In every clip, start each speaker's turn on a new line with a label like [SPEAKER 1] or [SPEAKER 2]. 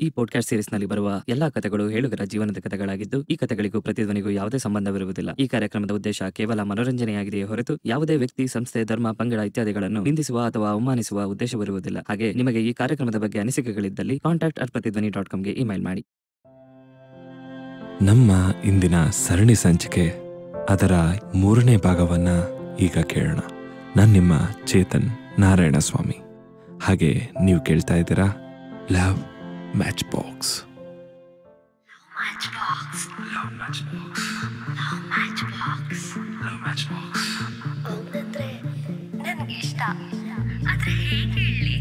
[SPEAKER 1] ಈ podcast series ನಲ್ಲಿ ಬರುವ ಎಲ್ಲಾ ಕಥೆಗಳು ಹೇಳುಗರ ಜೀವನದ ಕಥೆಗಳಾಗಿದ್ದು ಈ ಕಥೆಗಳಿಗೂ ಪ್ರತಿಧ್ವನಿಗೂ ಯಾವುದೇ ಸಂಬಂಧವಿರುವುದಿಲ್ಲ ಈ ಕಾರ್ಯಕ್ರಮದ ಉದ್ದೇಶ ಕೇವಲ ಮನೋರಂಜನೆಯಾಗಿದೆಯೇ ಹೊರತು ಯಾವುದೇ ವ್ಯಕ್ತಿ ಸಂಸ್ಥೆ ಧರ್ಮ ಪಂಗಡ ಇತ್ಯಾದಿಗಳನ್ನು ನಿಂದಿಸುವ ಅಥವಾ ಅವಮಾನಿಸುವ ಉದ್ದೇಶವಿರುವುದಿಲ್ಲ ಹಾಗೆ ನಿಮಗೆ ಈ ಕಾರ್ಯಕ್ರಮದ ಬಗ್ಗೆ ಅನಿಸಿಕೆಗಳಿದ್ದಲ್ಲಿ ಕಾಂಟ್ಯಾಕ್ಟ್ ಅಟ್ ಪ್ರತಿಧ್ವನಿ ಡಾಟ್ ಕಾಮ್ಗೆ ಇಮೇಲ್ ಮಾಡಿ
[SPEAKER 2] ನಮ್ಮ ಇಂದಿನ ಸರಣಿ ಸಂಚಿಕೆ ಅದರ ಮೂರನೇ ಭಾಗವನ್ನ ಈಗ ಕೇಳೋಣ ನಾನು ನಿಮ್ಮ ಚೇತನ್ ನಾರಾಯಣ ಸ್ವಾಮಿ ಹಾಗೆ ನೀವು ಕೇಳ್ತಾ ಇದ್ದೀರಾ love matchbox
[SPEAKER 3] Matchbox.
[SPEAKER 2] Love matchbox
[SPEAKER 3] Love Matchbox.
[SPEAKER 2] Love matchbox
[SPEAKER 3] ಅವನಂದ್ರೆ ನನ್ಗೆ ಇಷ್ಟ ಆದ್ರೆ ಹೇಗೆ ಹೇಳಿ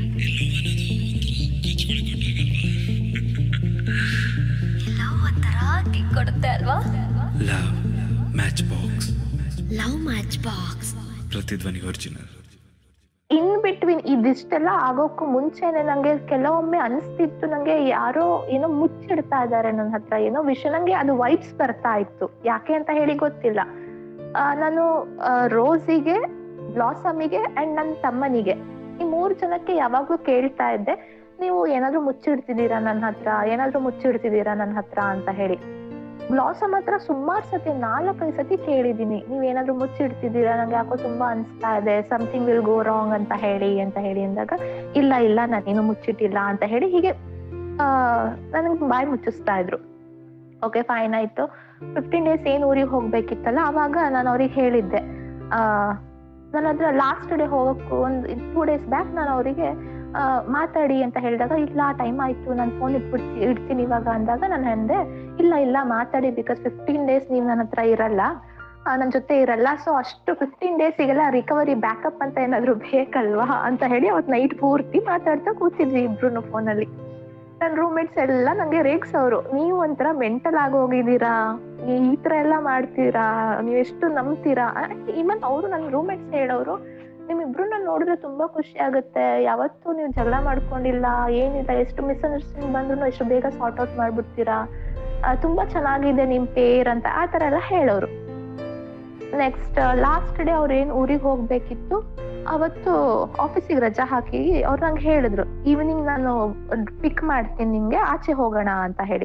[SPEAKER 3] ಲವ್ ಒಂಥರ ಕಿಕ್ ಕೊಡುತ್ತೆ ಅಲ್ವಾ
[SPEAKER 2] love matchbox
[SPEAKER 3] love matchbox
[SPEAKER 2] Prathidhvani original
[SPEAKER 4] in between ಇದಿಷ್ಟೆಲ್ಲ ಆಗೋಕ್ಕೂ ಮುಂಚೆನೆ ನಂಗೆ ಕೆಲವೊಮ್ಮೆ ಅನಿಸ್ತಿತ್ತು ನಂಗೆ ಯಾರೋ ಏನೋ ಮುಚ್ಚಿಡ್ತಾ ಇದ್ದಾರೆ ನನ್ನ ಹತ್ರ ಏನೋ ವಿಷಯ ನಂಗೆ ಅದು ವೈಬ್ಸ್ ಬರ್ತಾ ಇತ್ತು ಯಾಕೆ ಅಂತ ಹೇಳಿ ಗೊತ್ತಿಲ್ಲ ಆ, ನಾನು ಆ, ರೋಸಿಗೆ ಬ್ಲಾಸಮಿಗೆ ಅಂಡ್ ನನ್ನ ತಮ್ಮನಿಗೆ ಈ ಮೂರ್ ಜನಕ್ಕೆ ಯಾವಾಗ್ಲೂ ಕೇಳ್ತಾ ಇದ್ದೆ ನೀವು ಏನಾದ್ರೂ ಮುಚ್ಚಿಡ್ತಿದ್ದೀರಾ ನನ್ನ ಹತ್ರ ಏನಾದ್ರೂ ಮುಚ್ಚಿಡ್ತಿದ್ದೀರಾ ನನ್ನ ಹತ್ರ ಅಂತ ಹೇಳಿ ಬ್ಲಾಸಮ್ ಹತ್ರ ಸುಮಾರು ಸತಿ ನಾಲ್ಕೈದು ಸತಿ ಕೇಳಿದೀನಿ ನೀವ್ ಏನಾದ್ರೂ ಮುಚ್ಚಿಡ್ತಿದ್ದೀರಾ ನಂಗೆ ಯಾಕೋ ತುಂಬಾ ಅನ್ಸ್ತಾ ಇದೆ ಸಮಥಿಂಗ್ ವಿಲ್ ಗೋ ರಾಂಗ್ ಅಂತ ಹೇಳಿ ಅಂತ ಹೇಳಿ ಅಂದಾಗ ಇಲ್ಲ ಇಲ್ಲ ನಾನೇನು ಮುಚ್ಚಿಟ್ಟಿಲ್ಲ ಅಂತ ಹೇಳಿ ಹೀಗೆ ಆ ನನಗೆ ಬಾಯಿ ಮುಚ್ಚಿಸ್ತಾ ಇದ್ರು ಓಕೆ ಫೈನ್ ಆಯ್ತು ಫಿಫ್ಟೀನ್ ಡೇಸ್ ಏನ್ ಊರಿಗೆ ಹೋಗ್ಬೇಕಿತ್ತಲ್ಲ ಅವಾಗ ನಾನು ಅವ್ರಿಗೆ ಹೇಳಿದ್ದೆ ಆ ನನ್ನ ಹತ್ರ ಲಾಸ್ಟ್ ಡೇ ಹೋಗಕ್ಕೂ ಒಂದು ಟೂ ಡೇಸ್ ಬ್ಯಾಕ್ ನಾನು ಅವರಿಗೆ ಮಾತಾಡಿ ಅಂತ ಹೇಳಿದಾಗ ಇಲ್ಲ ಟೈಮ್ ಆಯ್ತು ನಾನು ಫೋನ್ ಇಟ್ಬಿಡ್ತಿ ಇಡ್ತೀನಿ ಇವಾಗ ಅಂದಾಗ ನಾನು ಅಂದೆ ಇಲ್ಲ ಇಲ್ಲ ಮಾತಾಡಿ ಬಿಕಾಸ್ ಫಿಫ್ಟೀನ್ ಡೇಸ್ ನೀವು ನನ್ನ ಹತ್ರ ಇರಲ್ಲ ನನ್ನ ಜೊತೆ ಇರಲ್ಲ ಸೊ ಅಷ್ಟು ಫಿಫ್ಟೀನ್ ಡೇಸಿಗೆಲ್ಲ ರಿಕವರಿ ಬ್ಯಾಕಪ್ ಅಂತ ಏನಾದ್ರು ಬೇಕಲ್ವಾ ಅಂತ ಹೇಳಿ ಅವತ್ತು ನೈಟ್ ಪೂರ್ತಿ ಮಾತಾಡ್ತಾ ಕೂತಿದ್ವಿ ಇಬ್ರು ಫೋನಲ್ಲಿ ನನ್ನ ರೂಮ್ಮೇಟ್ಸ್ ಎಲ್ಲ ನಂಗೆ ರೇಗ್ಸವ್ರು ನೀವು ಒಂಥರ ಮೆಂಟಲ್ ಆಗಿ ಹೋಗಿದ್ದೀರಾ ಈ ಈ ತರ ಎಲ್ಲ ಮಾಡ್ತೀರಾ ನೀವು ಎಷ್ಟು ನಂಬ್ತೀರಾ ಇವನ್ ಅವರು ನನ್ನ ರೂಮ್ಮೇಟ್ಸ್ ಹೇಳೋರು ನಿಮ್ಮಿಬ್ರನ್ನ ನೋಡಿದ್ರೆ ತುಂಬಾ ಖುಷಿ ಆಗುತ್ತೆ ಯಾವತ್ತೂ ನೀವು ಜಗಳ ಮಾಡ್ಕೊಂಡಿಲ್ಲ ಏನಿಲ್ಲ ಎಷ್ಟು ಮಿಸ್ಅಂಡರ್ಸ್ಟ್ಯಾಂಡಿಂಗ್ ಬಂದ್ರು ಎಷ್ಟು ಬೇಗ ಸಾರ್ಟ್ ಔಟ್ ಮಾಡ್ಬಿಡ್ತೀರಾ ಆ, ತುಂಬಾ ಚೆನ್ನಾಗಿದೆ ನಿಮ್ ಪೇರ್ ಅಂತ ಆ ತರ ಎಲ್ಲ ಹೇಳೋರು ನೆಕ್ಸ್ಟ್ ಲಾಸ್ಟ್ ಡೇ ಅವ್ರು ಏನ್ ಊರಿಗೆ ಹೋಗ್ಬೇಕಿತ್ತು ಅವತ್ತು ಆಫೀಸಿಗೆ ರಜಾ ಹಾಕಿ ಅವ್ರು ನಂಗೆ ಹೇಳಿದ್ರು ಈವ್ನಿಂಗ್ ನಾನು ಪಿಕ್ ಮಾಡ್ತೀನಿ ನಿಮ್ಗೆ ಆಚೆ ಹೋಗೋಣ ಅಂತ ಹೇಳಿ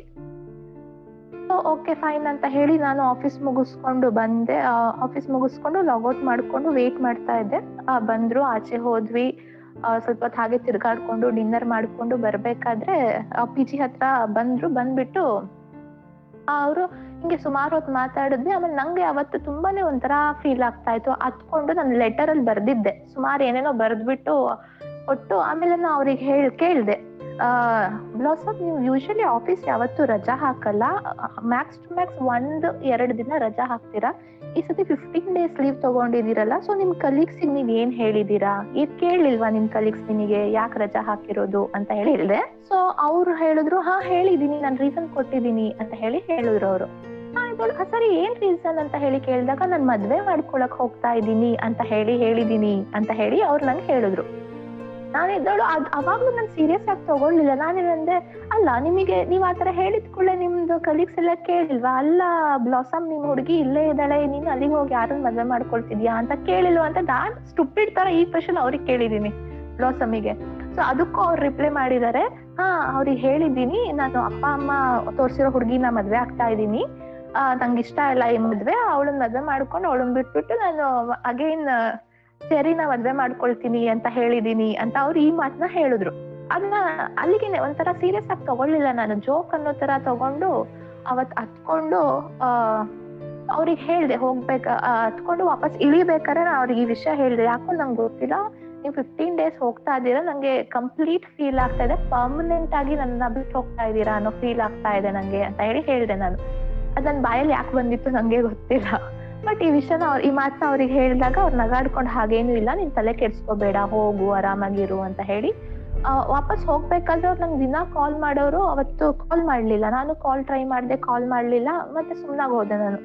[SPEAKER 4] ಓಕೆ ಫೈನ್ ಅಂತ ಹೇಳಿ ನಾನು ಆಫೀಸ್ ಮುಗಿಸ್ಕೊಂಡು ಬಂದೆ ಆಫೀಸ್ ಮುಗಿಸ್ಕೊಂಡು ಲಾಗೌಟ್ ಮಾಡ್ಕೊಂಡು ವೇಟ್ ಮಾಡ್ತಾ ಇದ್ದೆ ಆ, ಬಂದ್ರು ಆಚೆ ಹೋದ್ವಿ ಆ, ಸ್ವಲ್ಪ ಹೊತ್ತು ಹಾಗೆ ತಿರ್ಗಾಡ್ಕೊಂಡು ಡಿನ್ನರ್ ಮಾಡ್ಕೊಂಡು ಬರ್ಬೇಕಾದ್ರೆ ಪಿ ಜಿ ಹತ್ರ ಬಂದ್ರು ಬಂದ್ಬಿಟ್ಟು ಅವರು ಹಿಂಗೆ ಸುಮಾರು ಹೊತ್ತು ಮಾತಾಡಿದ್ವಿ ಆಮೇಲೆ ನಂಗೆ ಅವತ್ತು ತುಂಬಾನೇ ಒಂಥರ ಫೀಲ್ ಆಗ್ತಾ ಇತ್ತು ಹತ್ಕೊಂಡು ನಾನು ಲೆಟರ್ ಅಲ್ಲಿ ಬರ್ದಿದ್ದೆ ಸುಮಾರು ಏನೇನೋ ಬರ್ದ್ಬಿಟ್ಟು ಕೊಟ್ಟು ಆಮೇಲೆ ನಾ ಅವ್ರಿಗೆ ಹೇಳ್ ಕೇಳ್ದೆ ಬ್ಲಾಸಮ್ ನೀವು ಯೂಶಲಿ ಆಫೀಸ್ ಯಾವತ್ತು ರಜಾ ಹಾಕಲ್ಲ ಮ್ಯಾಕ್ಸ್ ಟು ಮ್ಯಾಕ್ಸ್ ಒಂದ್ ಎರಡ್ ದಿನ ರಜಾ ಹಾಕ್ತೀರಾ ಈ ಸತಿ ಫಿಫ್ಟೀನ್ ಡೇಸ್ ಲೀವ್ ತಗೊಂಡಿದ್ದೀರಲ್ಲ ಸೊ ನಿಮ್ ಕಲೀಗ್ಸ್ ನೀವ್ ಏನ್ ಹೇಳಿದೀರಾ ಇದ್ ಕೇಳಿಲ್ವಾ ನಿಮ್ ಕಲೀಗ್ಸ್ ನಿಮಗೆ ಯಾಕೆ ರಜಾ ಹಾಕಿರೋದು ಅಂತ ಹೇಳಿ ಹೇಳ್ದೆ ಸೊ ಅವ್ರು ಹೇಳಿದ್ರು ಹಾ ಹೇಳಿದೀನಿ ನಾನು ರೀಸನ್ ಕೊಟ್ಟಿದ್ದೀನಿ ಅಂತ ಹೇಳಿ ಹೇಳಿದ್ರು ಅವರು ಸರಿ ಏನ್ ರೀಸನ್ ಅಂತ ಹೇಳಿ ಕೇಳಿದಾಗ ನಾನ್ ಮದ್ವೆ ಮಾಡ್ಕೊಳಕ್ ಹೋಗ್ತಾ ಇದ್ದೀನಿ ಅಂತ ಹೇಳಿ ಹೇಳಿದೀನಿ ಅಂತ ಹೇಳಿ ಅವ್ರು ನಂಗೆ ಹೇಳಿದ್ರು ನಾನು ಇದ್ದಳು ಅದ್ ಅವಾಗ್ಲೂ ನಾನು ಸೀರಿಯಸ್ ಆಗಿ ತಗೊಳ್ಳಿಲ್ಲ ನಾನೇನಂದೆ ಅಲ್ಲ ನಿಮಗೆ ನೀವ್ ಆತರ ಹೇಳಿದ ಕೂಡಲೇ ನಿಮ್ದು ಕಲೀಗ್ಸ್ ಎಲ್ಲ ಕೇಳಿಲ್ವಾ ಅಲ್ಲ ಬ್ಲಾಸಮ್ ನಿಮ್ ಹುಡುಗಿ ಇಲ್ಲೇ ಇದ್ದಾಳೆ ನೀನು ಅಲ್ಲಿಗೆ ಹೋಗಿ ಯಾರನ್ನ ಮದ್ವೆ ಮಾಡ್ಕೊಳ್ತಿದ್ಯಾ ಅಂತ ಕೇಳಿಲ್ವಾ ಅಂತ ನಾನ್ ಸ್ಟುಪಿಡ್ ತರ ಈ ಕ್ವಶನ್ ಅವ್ರಿಗೆ ಕೇಳಿದೀನಿ ಬ್ಲಾಸಮಿಗೆ ಸೊ ಅದಕ್ಕೂ ಅವ್ರು ರಿಪ್ಲೈ ಮಾಡಿದ್ದಾರೆ ಹಾ ಅವ್ರಿಗೆ ಹೇಳಿದ್ದೀನಿ ನಾನು ಅಪ್ಪ ಅಮ್ಮ ತೋರ್ಸಿರೋ ಹುಡುಗಿನ ಮದ್ವೆ ಆಗ್ತಾ ಇದ್ದೀನಿ ಆ, ನಂಗೆ ಇಷ್ಟ ಇಲ್ಲ ಈ ಮದ್ವೆ ಅವಳನ್ನ ಮದ್ವೆ ಮಾಡ್ಕೊಂಡು ಅವಳನ್ನ ಬಿಟ್ಬಿಟ್ಟು ನಾನು ಅಗೈನ್ ಸರಿನ ಮದ್ವೆ ಮಾಡ್ಕೊಳ್ತೀನಿ ಅಂತ ಹೇಳಿದೀನಿ ಅಂತ ಅವ್ರು ಈ ಮಾತನ್ನ ಹೇಳಿದ್ರು ಅದನ್ನ ಅಲ್ಲಿಗೆನೆ ಒಂಥರ ಸೀರಿಯಸ್ ಆಗಿ ತಗೊಳ್ಳಿಲ್ಲ ನಾನು ಜೋಕ್ ಅನ್ನೋ ತರ ತಗೊಂಡು ಅವತ್ ಹತ್ಕೊಂಡು ಆ ಅವ್ರಿಗೆ ಹೇಳ್ದೆ ಹೋಗ್ಬೇಕ ಆ, ಹತ್ಕೊಂಡು ವಾಪಸ್ ಇಳಿಬೇಕಾದ್ರೆ ನಾನು ಅವ್ರಿಗೆ ಈ ವಿಷಯ ಹೇಳ್ದೆ ಯಾಕೋ ನಂಗೆ ಗೊತ್ತಿಲ್ಲ ನೀವು ಫಿಫ್ಟೀನ್ ಡೇಸ್ ಹೋಗ್ತಾ ಇದ್ದೀರಾ ನಂಗೆ ಕಂಪ್ಲೀಟ್ ಫೀಲ್ ಆಗ್ತಾ ಇದೆ ಪರ್ಮನೆಂಟ್ ಆಗಿ ನನ್ನ ಬಿಟ್ಟು ಹೋಗ್ತಾ ಇದ್ದೀರಾ ಅನ್ನೋ ಫೀಲ್ ಆಗ್ತಾ ಇದೆ ನಂಗೆ ಅಂತ ಹೇಳಿ ಹೇಳ್ದೆ ನಾನು ಅದ್ ನನ್ ಬಾಯಲ್ಲಿ ಯಾಕೆ ಬಂದಿತ್ತು ನಂಗೆ ಗೊತ್ತಿಲ್ಲ ಬಟ್ ಈ ವಿಷಯನ ಅವ್ರ ಈ ಮಾತನ್ನ ಅವ್ರಿಗೆ ಹೇಳಿದಾಗ ಅವ್ರು ನಗಾಡ್ಕೊಂಡು ಹಾಗೇನು ಇಲ್ಲ ನೀನ್ ತಲೆ ಕೆಡ್ಸ್ಕೋಬೇಡ ಹೋಗು ಆರಾಮಾಗಿರು ಅಂತ ಹೇಳಿ ಆ, ವಾಪಸ್ ಹೋಗ್ಬೇಕಾದ್ರೆ ಅವ್ರು ನಂಗೆ ದಿನ ಕಾಲ್ ಮಾಡೋರು ಅವತ್ತು ಕಾಲ್ ಮಾಡ್ಲಿಲ್ಲ ನಾನು ಕಾಲ್ ಟ್ರೈ ಮಾಡ್ದೆ ಕಾಲ್ ಮಾಡ್ಲಿಲ್ಲ ಮತ್ತೆ ಸುಮ್ನಾಗ್ ಹೋದೆ ನಾನು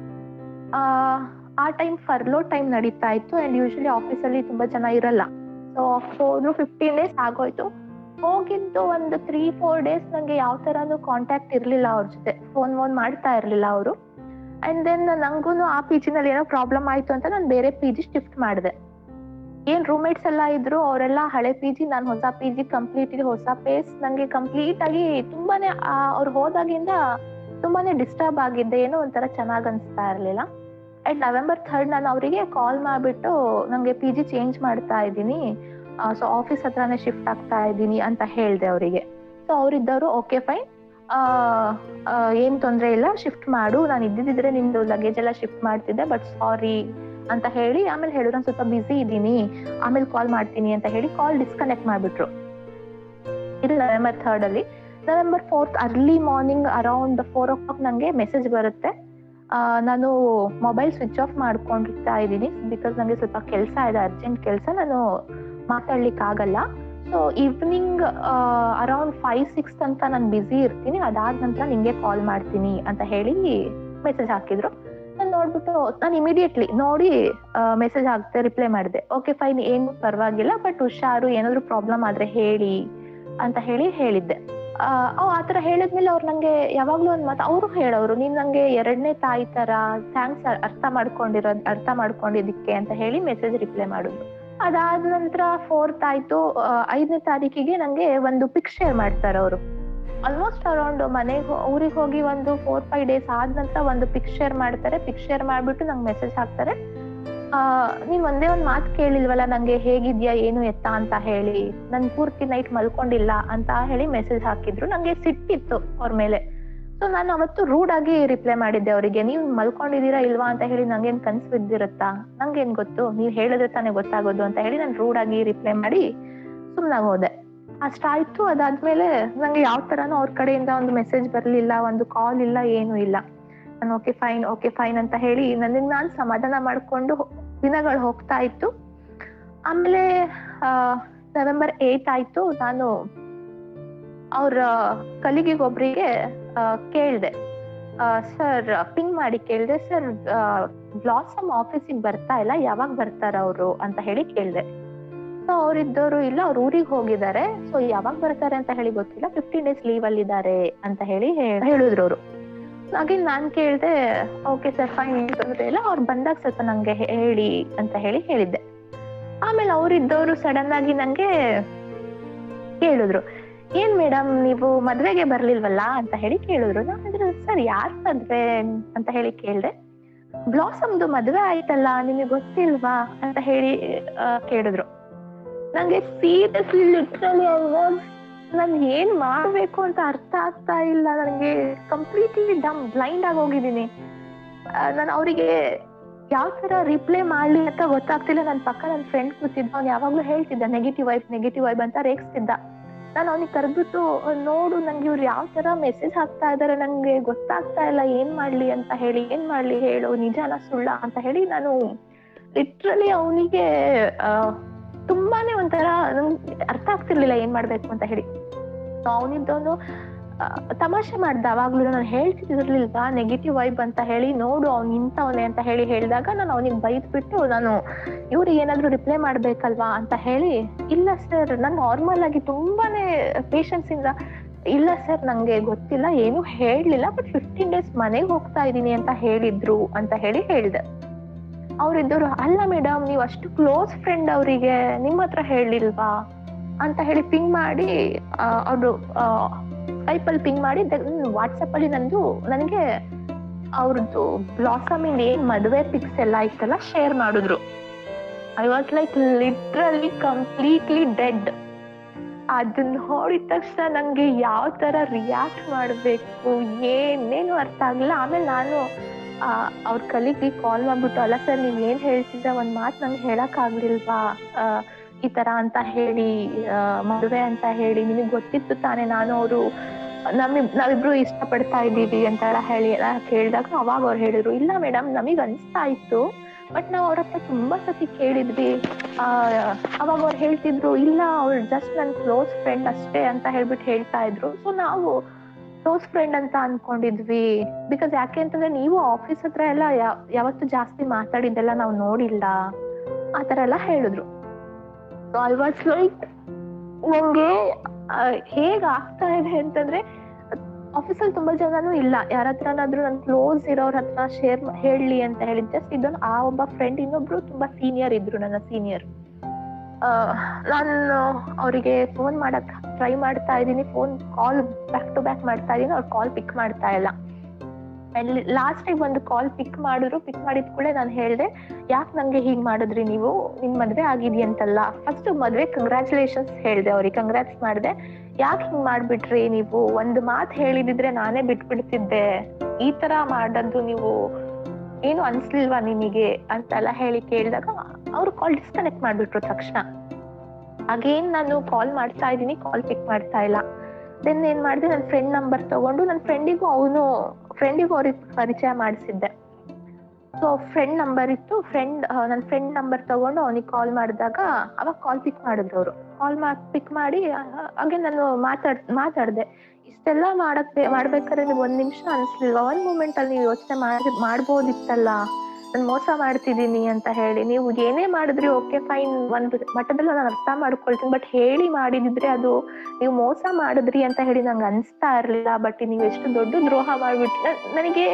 [SPEAKER 4] ಆ, ಆ ಟೈಮ್ ಫರ್ಲೋ ಟೈಮ್ ನಡೀತಾ ಇತ್ತು ಅಂಡ್ ಯೂಶಲಿ ಆಫೀಸಲ್ಲಿ ತುಂಬಾ ಜನ ಇರಲ್ಲ ಸೊ ಹೋದ್ರು ಫಿಫ್ಟೀನ್ ಡೇಸ್ ಆಗೋಯ್ತು ಹೋಗಿದ್ದು ಒಂದು ತ್ರೀ ಫೋರ್ ಡೇಸ್ ನಂಗೆ ಯಾವ ತರಾನು ಕಾಂಟ್ಯಾಕ್ಟ್ ಇರ್ಲಿಲ್ಲ ಅವ್ರ ಜೊತೆ ಫೋನ್ ವೋನ್ ಮಾಡ್ತಾ ಇರ್ಲಿಲ್ಲ ಅವರು ಅಂಡ್ ದೆನ್ ನಂಗೂ ಆ ಪಿ ಜಿನಲ್ಲಿ ಏನೋ ಪ್ರಾಬ್ಲಮ್ ಆಯ್ತು ಅಂತ ನಾನು ಬೇರೆ ಪಿ ಜಿ ಶಿಫ್ಟ್ ಮಾಡಿದೆ ಏನ್ ರೂಮ್ಮೇಟ್ಸ್ ಎಲ್ಲ ಇದ್ರು ಅವರೆಲ್ಲ ಹಳೆ ಪಿ ಜಿ ನಾನು ಹೊಸ ಪಿ ಜಿ ಕಂಪ್ಲೀಟ್ ಹೊಸ ಪೇಸ್ ನಂಗೆ ಕಂಪ್ಲೀಟ್ ಆಗಿ ತುಂಬಾನೇ ಅವ್ರು ಹೋದಾಗಿಂದ ತುಂಬಾನೇ ಡಿಸ್ಟರ್ಬ್ ಆಗಿದ್ದೆ ಏನೋ ಒಂಥರ ಚೆನ್ನಾಗ್ ಅನ್ಸ್ತಾ ಇರ್ಲಿಲ್ಲ ಅಂಡ್ ನವೆಂಬರ್ ಥರ್ಡ್ ನಾನು ಅವರಿಗೆ ಕಾಲ್ ಮಾಡ್ಬಿಟ್ಟು ನಂಗೆ ಪಿ ಜಿ ಚೇಂಜ್ ಮಾಡ್ತಾ ಇದ್ದೀನಿ ಸೊ ಆಫೀಸ್ ಹತ್ರನೇ ಶಿಫ್ಟ್ ಆಗ್ತಾ ಇದ್ದೀನಿ ಅಂತ ಹೇಳ್ದೆ ಅವರಿಗೆ ಸೊ ಅವರಿದ್ದವರು ಓಕೆ ಫೈನ್ ಏನ್ ತೊಂದ್ರೆ ಇಲ್ಲ ಶಿಫ್ಟ್ ಮಾಡು ನಾನು ಇದ್ದಿದ್ರೆ ನಿಂದು ಲಗೇಜ್ ಎಲ್ಲ ಶಿಫ್ಟ್ ಮಾಡ್ತಿದ್ದೆ ಬಟ್ ಸಾರಿ ಅಂತ ಹೇಳಿ ಆಮೇಲೆ ಹೇಳಿದ್ರು ನಾನು ಸ್ವಲ್ಪ ಬಿಸಿ ಇದ್ದೀನಿ ಆಮೇಲೆ ಕಾಲ್ ಮಾಡ್ತೀನಿ ಅಂತ ಹೇಳಿ ಕಾಲ್ ಡಿಸ್ಕನೆಕ್ಟ್ ಮಾಡ್ಬಿಟ್ರು ಇದು ನವೆಂಬರ್ ಥರ್ಡ್ ಅಲ್ಲಿ November fourth early morning around four o'clock ನಂಗೆ ಮೆಸೇಜ್ ಬರುತ್ತೆ ಆ, ನಾನು ಮೊಬೈಲ್ ಸ್ವಿಚ್ ಆಫ್ ಮಾಡ್ಕೊಂಡಿರ್ತಾ ಇದ್ದೀನಿ ಬಿಕಾಸ್ ನಂಗೆ ಸ್ವಲ್ಪ ಕೆಲಸ ಇದೆ ಅರ್ಜೆಂಟ್ ಕೆಲಸ ನಾನು ಮಾತಾಡ್ಲಿಕ್ಕೆ ಆಗಲ್ಲ so evening around five six ತನಕ ನಾನು ಬ್ಯುಸಿ ಇರ್ತೀನಿ ಅದಾದ ನಂತರ ನಿಂಗೆ ಕಾಲ್ ಮಾಡ್ತೀನಿ ಅಂತ ಹೇಳಿ ಮೆಸೇಜ್ ಹಾಕಿದ್ರು ನಾನು ನೋಡ್ಬಿಟ್ಟು ನಾನು ಇಮಿಡಿಯೇಟ್ಲಿ ನೋಡಿ ಮೆಸೇಜ್ ಹಾಕ್ತೆ ರಿಪ್ಲೈ ಮಾಡಿದೆ ಓಕೆ ಫೈನ್ ಏನು ಪರವಾಗಿಲ್ಲ ಬಟ್ ಹುಷಾರು ಏನಾದ್ರು ಪ್ರಾಬ್ಲಮ್ ಆದ್ರೆ ಹೇಳಿ ಅಂತ ಹೇಳಿ ಹೇಳಿದ್ದೆ ಆ ಅವ್ ಆತರ ಹೇಳಿದ್ಮೇಲೆ ಅವ್ರು ನಂಗೆ ಯಾವಾಗ್ಲೂ ಒಂದ್ ಮಾತು ಅವರು ಹೇಳೋರು ನೀನ್ ನಂಗೆ ಎರಡನೇ ತಾಯಿ ತರ ಥ್ಯಾಂಕ್ಸ್ ಅರ್ಥ ಮಾಡ್ಕೊಂಡಿರೋದ್ ಅರ್ಥ ಮಾಡ್ಕೊಂಡಿದ್ದಕ್ಕೆ ಅಂತ ಹೇಳಿ ಮೆಸೇಜ್ ರಿಪ್ಲೈ ಮಾಡುದು ಅದಾದ ನಂತರ ಫೋರ್ತ್ ಆಯ್ತು ಆ, ಐದನೇ ತಾರೀಕಿಗೆ ನಂಗೆ ಒಂದು ಪಿಕ್ ಶೇರ್ ಮಾಡ್ತಾರೆ ಅವರು ಆಲ್ಮೋಸ್ಟ್ ಅರೌಂಡ್ ಮನೆಗೆ ಊರಿಗೆ ಹೋಗಿ ಒಂದು ಫೋರ್ ಫೈವ್ ಡೇಸ್ ಆದ ನಂತರ ಒಂದು ಪಿಕ್ ಶೇರ್ ಮಾಡ್ತಾರೆ ಪಿಕ್ ಶೇರ್ ಮಾಡ್ಬಿಟ್ಟು ನಂಗೆ ಮೆಸೇಜ್ ಹಾಕ್ತಾರೆ ಆ ನೀನ್ ಒಂದೇ ಒಂದ್ ಮಾತು ಕೇಳಿಲ್ವಲ್ಲ ನಂಗೆ ಹೇಗಿದ್ಯಾ ಏನು ಎತ್ತ ಅಂತ ಹೇಳಿ ನನ್ ಪೂರ್ತಿ ನೈಟ್ ಮಲ್ಕೊಂಡಿಲ್ಲ ಅಂತ ಹೇಳಿ ಮೆಸೇಜ್ ಹಾಕಿದ್ರು ನಂಗೆ ಸಿಟ್ಟಿತ್ತು ಅವ್ರ ಮೇಲೆ ಸೊ ನಾನು ಅವತ್ತು ರೂಡ್ ಆಗಿ ರಿಪ್ಲೈ ಮಾಡಿದ್ದೆ ಅವರಿಗೆ ನೀವು ಮಲ್ಕೊಂಡಿದೀರಾ ಇಲ್ವಾ ಅಂತ ಹೇಳಿ ನಂಗೇನ್ ಕನ್ಸು ಬಿದ್ದಿರುತ್ತಾ ನಂಗೇನ್ ಗೊತ್ತು ನೀವ್ ಹೇಳಿದ್ರೆ ತಾನೇ ಗೊತ್ತಾಗೋದು ಅಂತ ಹೇಳಿ ನಾನು ರೂಡ್ ಆಗಿ ರಿಪ್ಲೈ ಮಾಡಿ ಸುಮ್ನಾಗ್ ಹೋದೆ ಅಷ್ಟಾಯ್ತು ಅದಾದ್ಮೇಲೆ ನಂಗೆ ಯಾವ ತರನೂ ಅವ್ರ ಕಡೆಯಿಂದ ಒಂದು ಮೆಸೇಜ್ ಬರ್ಲಿಲ್ಲ ಒಂದು ಕಾಲ್ ಇಲ್ಲ ಏನು ಇಲ್ಲ ನಾನು ಓಕೆ ಫೈನ್ ಓಕೆ ಫೈನ್ ಅಂತ ಹೇಳಿ ನನಗೆ ನಾನು ಸಮಾಧಾನ ಮಾಡ್ಕೊಂಡು ದಿನಗಳು ಹೋಗ್ತಾ ಇತ್ತು ಆಮೇಲೆ ನವೆಂಬರ್ ಏಟ್ ಆಯ್ತು ನಾನು ಅವ್ರ ಕಲಿಗಿಗೊಬ್ರಿಗೆ ಕೇಳಿದೆ ಸರ್ ಪಿಂಗ್ ಮಾಡಿ ಕೇಳಿದೆ ಸರ್ ಬ್ಲಾಸಮ್ ಆಫೀಸಿಗೆ ಬರ್ತಾ ಇಲ್ಲ ಯಾವಾಗ ಬರ್ತಾರ ಅವರು ಅಂತ ಹೇಳಿ ಕೇಳಿದೆ ಸೊ ಅವ್ರಿದ್ದವರು ಇಲ್ಲ ಅವ್ರ ಊರಿಗೆ ಹೋಗಿದ್ದಾರೆ ಸೊ ಯಾವಾಗ ಬರ್ತಾರೆ ಅಂತ ಹೇಳಿ ಗೊತ್ತಿಲ್ಲ ಫಿಫ್ಟೀನ್ ಡೇಸ್ ಲೀವ್ ಅಲ್ಲಿ ಇದ್ದಾರೆ ಅಂತ ಹೇಳಿ ಹೇ- ಹೇಳಿದ್ರು ಅವರು ಹಾಗೆ ನಾನ್ ಕೇಳ್ದೆ ಓಕೆ ಸರ್ ಫೈನ್ ಏನ್ ತೊಂದ್ರೆ ಇಲ್ಲ ಅವ್ರು ಬಂದಾಗ ಸ್ವಲ್ಪ ನಂಗೆ ಹೇಳಿ ಅಂತ ಹೇಳಿ ಹೇಳಿದ್ದೆ ಆಮೇಲೆ ಅವ್ರಿದ್ದವರು ಸಡನ್ ಆಗಿ ನಂಗೆ ಕೇಳಿದ್ರು ಏನ್ ಮೇಡಮ್ ನೀವು ಮದ್ವೆಗೆ ಬರ್ಲಿಲ್ವಲ್ಲ ಅಂತ ಹೇಳಿ ಕೇಳಿದ್ರು ನಾನು ಸರ್ ಯಾರ್ ಮದ್ವೆ ಅಂತ ಹೇಳಿ ಕೇಳ್ದೆ ಬ್ಲಾಸಮ್ದು ಮದ್ವೆ ಆಯ್ತಲ್ಲ ನಿಮಗೆ ಗೊತ್ತಿಲ್ವಾ ಅಂತ ಹೇಳಿ ಆ, ಕೇಳಿದ್ರು ನಂಗೆ ಸೀರಿಯಸ್ಲಿ ಲಿಟ್ರಲಿ ನನ್ ಏನ್ ಮಾಡ್ಬೇಕು ಅಂತ ಅರ್ಥ ಆಗ್ತಾ ಇಲ್ಲ ನನಗೆ ಕಂಪ್ಲೀಟ್ಲಿ ಡಮ್ ಬ್ಲೈಂಡ್ ಆಗಿ ಹೋಗಿದ್ದೀನಿ ನಾನು ಅವರಿಗೆ ಯಾವ ತರ ರಿಪ್ಲೈ ಮಾಡ್ಲಿ ಅಂತ ಗೊತ್ತಾಗ್ತಿಲ್ಲ ನನ್ನ ಪಕ್ಕ ನನ್ನ ಫ್ರೆಂಡ್ ಕೂತಿದ್ದ ಅವ್ನು ಯಾವಾಗ್ಲೂ ಹೇಳ್ತಿದ್ದ ನೆಗೆಟಿವ್ ವೈಬ್ ನೆಗೆಟಿವ್ ವೈಬ್ ಅಂತ ರೇಗಿಸ್ತಿದ್ದ ನಾನು ಅವನಿಗೆ ಕರೆದ್ಬಿಟ್ಟು ನೋಡು ನಂಗೆ ಇವ್ರು ಯಾವ ತರ ಮೆಸೇಜ್ ಹಾಕ್ತಾ ಇದಾರೆ ನಂಗೆ ಗೊತ್ತಾಗ್ತಾ ಇಲ್ಲ ಏನ್ ಮಾಡ್ಲಿ ಅಂತ ಹೇಳಿ ಏನ್ ಮಾಡ್ಲಿ ಹೇಳು ನಿಜಾನ ಸುಳ್ಳ ಅಂತ ಹೇಳಿ ನಾನು ಲಿಟ್ರಲಿ ಅವನಿಗೆ ತುಂಬಾನೇ ಒಂಥರ ನಂಗೆ ಅರ್ಥ ಆಗ್ತಿರ್ಲಿಲ್ಲ ಏನ್ ಮಾಡ್ಬೇಕು ಅಂತ ಹೇಳಿ ಅವನಿದ್ದವನು ತಮಾಷೆ ಮಾಡ್ದ ಅವಾಗ್ಲೂ ನಾನು ಹೇಳ್ತಿರ್ಲಿಲ್ವಾ ನೆಗೆಟಿವ್ ವೈಬ್ ಅಂತ ಹೇಳಿ ನೋಡು ಅವ್ನು ಇಂಥವನೆ ಅಂತ ಹೇಳಿ ಹೇಳಿದಾಗ ನಾನು ಅವನಿಗೆ ಬೈದ್ಬಿಟ್ಟು ನಾನು ಇವ್ರಿಗೆ ಏನಾದ್ರು ರಿಪ್ಲೈ ಮಾಡ್ಬೇಕಲ್ವಾ ಅಂತ ಹೇಳಿ ಇಲ್ಲ ಸರ್ ನಾನು ನಾರ್ಮಲ್ ಆಗಿ ತುಂಬಾನೇ ಪೇಷನ್ಸ್ ಇಂದ ಇಲ್ಲ ಸರ್ ನಂಗೆ ಗೊತ್ತಿಲ್ಲ ಏನು ಹೇಳ್ಲಿಲ್ಲ ಬಟ್ ಫಿಫ್ಟೀನ್ ಡೇಸ್ ಮನೆಗೆ ಹೋಗ್ತಾ ಇದೀನಿ ಅಂತ ಹೇಳಿದ್ರು ಅಂತ ಹೇಳಿ ಹೇಳ್ದೆ ಅವ್ರಿದ್ದವರು ಅಲ್ಲ ಮೇಡಮ್ ನೀವು ಅಷ್ಟು ಕ್ಲೋಸ್ ಫ್ರೆಂಡ್ ಅವರಿಗೆ ನಿಮ್ಮ ಹತ್ರ ಹೇಳಿಲ್ವಾ ಅಂತ ಹೇಳಿ ಪಿಂಗ್ ಮಾಡಿ ಅವರು ಸ್ಕೈಪಲ್ಲಿ ಪಿಂಗ್ ಮಾಡಿ ವಾಟ್ಸಪ್ ಅಲ್ಲಿ ನಂದು ನನಗೆ ಅವ್ರದ್ದು ಬ್ಲಾಸಮಿಂಗ್ ಏನ್ ಮದುವೆ ಪಿಕ್ಸ್ ಎಲ್ಲ ಇತ್ತಲ್ಲ ಶೇರ್ ಮಾಡಿದ್ರು I was like literally completely dead ಅದನ್ನ ನೋಡಿದ ತಕ್ಷಣ ನಂಗೆ ಯಾವ ತರ ರಿಯಾಕ್ಟ್ ಮಾಡ್ಬೇಕು ಏನೇನು ಅರ್ಥ ಆಗಿಲ್ಲ ಆಮೇಲೆ ನಾನು ಆ, ಅವ್ರ ಕಲಿಗೆ ಕಾಲ್ ಮಾಡ್ಬಿಟ್ಟು ಅಲ್ಲ ಸರ್ ನೀವ್ ಏನ್ ಹೇಳ್ತಿದ್ರ ಒಂದ್ ಮಾತ್ ನಂಗೆ ಹೇಳಕ್ ಆಗ್ಲಿಲ್ವಾ ಆ, ಈ ತರ ಅಂತ ಹೇಳಿ ಆ, ಮದುವೆ ಅಂತ ಹೇಳಿ ನಿಮಗೆ ಗೊತ್ತಿತ್ತು ತಾನೇ ನಾನು ಅವರು ನಮಿಬ್ ನಾವಿಬ್ರು ಇಷ್ಟಪಡ್ತಾ ಇದ್ದೀವಿ ಅಂತ ಎಲ್ಲ ಹೇಳಿ ಎಲ್ಲ ಕೇಳಿದಾಗ ಅವಾಗ ಅವ್ರು ಹೇಳಿದ್ರು ಇಲ್ಲ ಮೇಡಮ್ ನಮಗ್ ಅನಿಸ್ತಾ ಇತ್ತು ಬಟ್ ನಾವ್ ಅವ್ರ ಹತ್ರ ತುಂಬಾ ಸತಿ ಕೇಳಿದ್ವಿ ಆ ಅವಾಗ ಅವ್ರು ಹೇಳ್ತಿದ್ರು ಇಲ್ಲ ಅವ್ರು ಜಸ್ಟ್ ನನ್ ಕ್ಲೋಸ್ ಫ್ರೆಂಡ್ ಅಷ್ಟೇ ಅಂತ ಹೇಳ್ಬಿಟ್ಟು ಹೇಳ್ತಾ ಇದ್ರು ಸೊ ನಾವು ಕ್ಲೋಸ್ ಫ್ರೆಂಡ್ ಅಂತ ಅನ್ಕೊಂಡಿದ್ವಿ ಬಿಕಾಸ್ ಯಾಕೆ ಅಂತಂದ್ರೆ ನೀವು ಆಫೀಸ್ ಹತ್ರ ಎಲ್ಲ ಯಾ- ಯಾವತ್ತು ಜಾಸ್ತಿ ಮಾತಾಡಿದ್ದೆಲ್ಲ ನಾವು ನೋಡಿಲ್ಲ ಆ ತರ ಎಲ್ಲ ಹೇಳಿದ್ರು ಸೊ ಐ ವಾಸ್ ಲೈಕ್ ನಂಗೆ ಆ, ಹೇಗ್ ಆಗ್ತಾ ಇದೆ ಅಂತಂದ್ರೆ ಆಫೀಸಲ್ಲಿ ತುಂಬಾ ಜನನೂ ಇಲ್ಲ ಯಾರ ಹತ್ರನಾದ್ರೂ ನನ್ ಕ್ಲೋಸ್ ಇರೋರ್ ಹತ್ರ ಶೇರ್ ಹೇಳಿ ಅಂತ ಹೇಳಿ ಜಸ್ಟ್ ಇದೊಂದು ಆ ಒಬ್ಬ ಫ್ರೆಂಡ್ ಇನ್ನೊಬ್ರು ತುಂಬಾ ಸೀನಿಯರ್ ಇದ್ರು ನನ್ನ ಸೀನಿಯರ್ ನಾನು ಅವರಿಗೆ ಫೋನ್ ಮಾಡಕ್ ಟ್ರೈ ಮಾಡ್ತಾ ಇದ್ದೀನಿ phone call back to back ಮಾಡ್ತಾ ಇದೀನಿ ಅವ್ರು ಕಾಲ್ ಪಿಕ್ ಮಾಡ್ತಾ ಇಲ್ಲ ಲಾಸ್ಟಿಗೆ ಒಂದು ಕಾಲ್ ಪಿಕ್ ಮಾಡಿದ್ರು ಪಿಕ್ ಮಾಡಿದ ಕೂಡಲೇ ನಾನು ಹೇಳಿದೆ ಯಾಕೆ ನಂಗೆ ಹೀಗ್ ಮಾಡಿದ್ರಿ ನೀವು ನಿಮ್ ಮದ್ವೆ ಆಗಿದೆಯಂತಲ್ಲ ಫಸ್ಟ್ ಮದ್ವೆ ಕಂಗ್ರ್ಯಾಚುಲೇಷನ್ಸ್ ಹೇಳಿದೆ ಅವ್ರಿಗೆ ಕಂಗ್ರಾಟ್ಸ್ ಮಾಡಿದೆ ಯಾಕೆ ಹಿಂಗ್ ಮಾಡ್ಬಿಟ್ರಿ ನೀವು ಒಂದು ಮಾತು ಹೇಳಿದಿದ್ರೆ ನಾನೇ ಬಿಟ್ಬಿಡ್ತಿದ್ದೆ ಈ ತರ ಮಾಡೋದು ನೀವು ಏನು ಅನ್ಸ್ಲಿಲ್ವಾ ನಿಮಗೆ ಅಂತೆಲ್ಲ ಹೇಳಿ ಕೇಳಿದಾಗ ಅವ್ರು ಕಾಲ್ ಡಿಸ್ಕನೆಕ್ಟ್ ಮಾಡ್ಬಿಟ್ರು ತಕ್ಷಣ ಅಗೇನ್ ನಾನು ಕಾಲ್ ಮಾಡ್ತಾ ಇದ್ದೀನಿ ಕಾಲ್ ಪಿಕ್ ಮಾಡ್ತಾ ಇಲ್ಲ ದೆನ್ ಏನ್ ಮಾಡಿದೆ ನನ್ನ ಫ್ರೆಂಡ್ ನಂಬರ್ ತಗೊಂಡು ನನ್ನ ಫ್ರೆಂಡಿಗೂ ಅವನು ಫ್ರೆಂಡಿಗೂ ಅವ್ರಿಗೆ ಪರಿಚಯ ಮಾಡಿಸಿದ್ದೆ ಸೊ ಫ್ರೆಂಡ್ ನಂಬರ್ ಇತ್ತು ಫ್ರೆಂಡ್ ನನ್ನ ಫ್ರೆಂಡ್ ನಂಬರ್ ತಗೊಂಡು ಅವನಿಗೆ ಕಾಲ್ ಮಾಡಿದಾಗ ಅವಾಗ ಕಾಲ್ ಪಿಕ್ ಮಾಡಿದ್ರು ಅವರು ಕಾಲ್ ಮಾಡಿ ಪಿಕ್ ಮಾಡಿ ಹಾಗೆ ನಾನು ಮಾತಾಡ್ ಮಾತಾಡ್ದೆ ಇಷ್ಟೆಲ್ಲ ಮಾಡಕ್ ಮಾಡ್ಬೇಕಾದ್ರೆ ನೀವು ಒಂದ್ ನಿಮಿಷ ಅನ್ಸ್ಲಿಲ್ವಾ ಒಂದ್ ಮೂಮೆಂಟ್ ಅಲ್ಲಿ ನೀವು ಯೋಚನೆ ಮಾಡಿ ಮಾಡ್ಬೋದಿತ್ತಲ್ಲ ನಾನು ಮೋಸ ಮಾಡ್ತಿದ್ದೀನಿ ಅಂತ ಹೇಳಿ ನೀವು ಏನೇ ಮಾಡಿದ್ರಿ ಓಕೆ ಫೈನ್ ಒಂದು ಮಟ್ಟದಲ್ಲಿ ನಾನು ಅರ್ಥ ಮಾಡ್ಕೊಳ್ತೀನಿ ಬಟ್ ಹೇಳಿ ಮಾಡಿದಿದ್ರೆ ಅದು ನೀವು ಮೋಸ ಮಾಡಿದ್ರಿ ಅಂತ ಹೇಳಿ ನಂಗೆ ಅನ್ಸ್ತಾ ಇರ್ಲಿಲ್ಲ ಬಟ್ ನೀವು ಎಷ್ಟು ದೊಡ್ಡ ದ್ರೋಹ ಮಾಡ್ಬಿಟ್ಟು ನನಗೆ